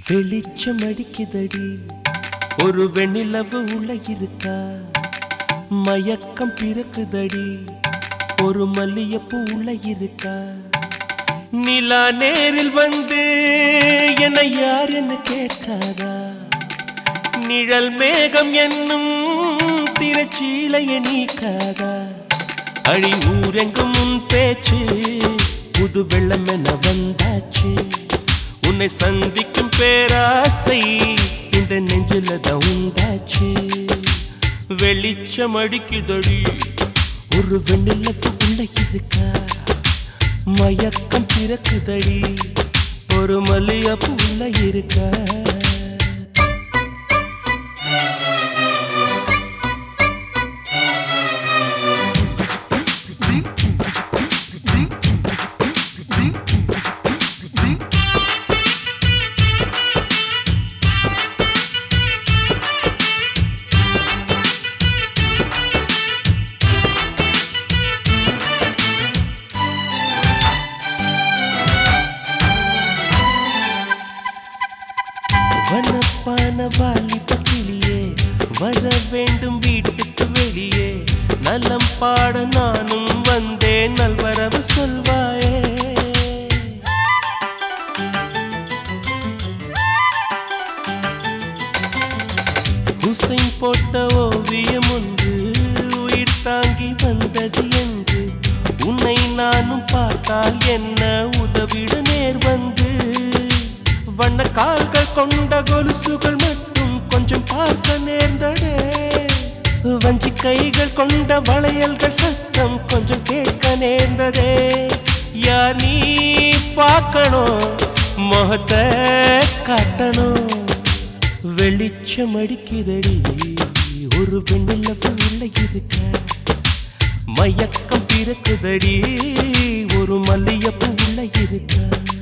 வெளிச்சம் அடிக்குதடி ஒரு வெண்ணிலவு உள்ள இருக்கா மயக்கம் பிறக்குதடி ஒரு மல்லியப்பூ உள்ள இருக்கா நிலா நேரில் வந்து என்னை யார் என்ன கேட்டாரா நிழல் மேகம் என்னும் திரச்சீலைய நீக்காதா அழி ஊரெங்கும் உன் பேச்சு புது வெள்ளம் என வந்தாச்சு உன்னை சந்திக்கும் பேராசை இந்த நெஞ்சில தான் உண்டாச்சு வெளிச்சம் அடிக்குதடி ஒரு வெண்ணிலவு உள்ள இருக்கா மயக்கம் பிறக்குதடி ஒரு மல்லியப்பு உள்ள இருக்கா வனப்பான வாலிப கிளியே வர வேண்டும் வீட்டுக்கு வெளியே நலம் பாட நானும் வந்தேன் நல்வரவு சொல்வாயே ஹுசைன் போட்ட ஓவியம் ஒன்று உயிர் தாங்கி வந்தது என்று உன்னை நானும் பார்த்தால் என்ன உதவிட நேர் வந்து வண்ண கால்கள் கொண்ட கொலுசுகள் மட்டும் கொஞ்சம் பார்க்க நேர்ந்ததே வஞ்சி கைகள் கொண்ட வளையல்கள் சத்தம் கொஞ்சம் கேட்க நேர்ந்ததே யார் நீ பார்க்கணும் முகத்தை காட்டணும் வெளிச்சம் அடிக்குதடி ஒரு பெண்ணில் உள்ள இருக்க மயக்கம் பிறக்குதடி ஒரு மல்லியப்பு உள்ள இருக்க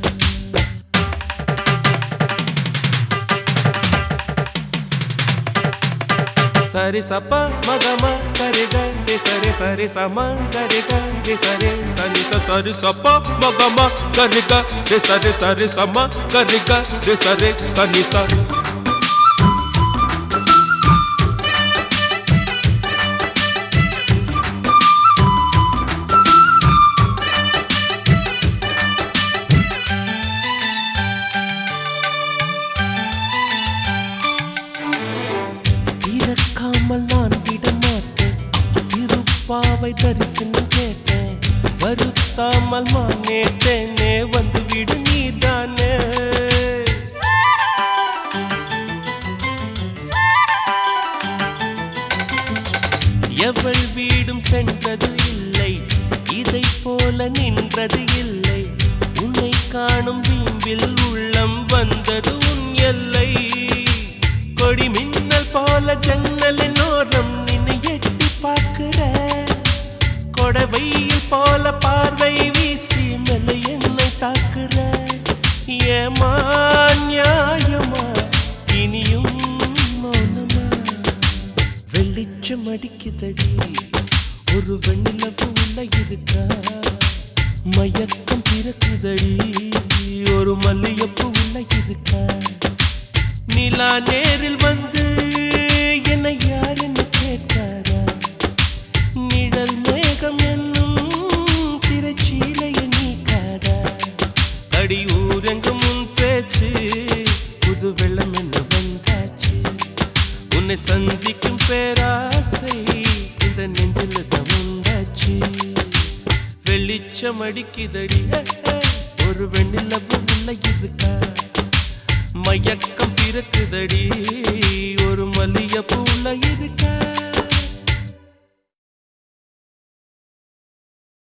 சரி சப்ப மகம கரிக ரி சரி சரி சம கரிக ரி சரி சரி ச சரி சப்ப மகம கரிக ரி சரி சரி சம கரிக ரி சரி சனி ச இறக்காமல் நான் விட மாட்டேன் திருப்பாவை தரிசனம் கேட்டேன் வருத்தாமல் மானேட்டேனே வந்து விடு நீதானே எவள் வீடும் சென்றது இல்லை இதை போல நின்றது இல்லை உன்னை காணும் வீம்பில் உள்ளம் வந்தது உன் எல்லை கொடி மின்னல் போல ஜன்னலின் ஓரம் நின்னை எட்டி பார்க்கிற கொடவையில் போல பார்வை வீசி மெல்ல என்னை தாக்குற ஏமா நியாயமா இனியும் மௌனமா வெளிச்சம் அடிக்குதடி ஒரு வெண்ணிலவு உள்ள இருக்கா மயக்கம் பிறக்குதடி ஒரு மல்லியப்பு உள்ள இருக்கா நிலா நேரில் வந்து என்னை யார் என்ன கேட்டாரா நிழல் மேகம் என்னும் திரைச்சீலைய நீக்காதா அடி ஊரெங்கும் உன் பேச்சு புது வெள்ளம் என்ன வந்தாச்சு உன்னை சந்திக்கும் பேராசை இந்த நெஞ்சில் தான் உண்டாச்சு வெளிச்சம் அடிக்குதடி ஏ, ஏ, ஒரு வெண்ணிலவு உள்ள இருக்கா மயக்கம் பிறக்குதடி ஒரு மல்லியப்பூ உள்ள இருக்கா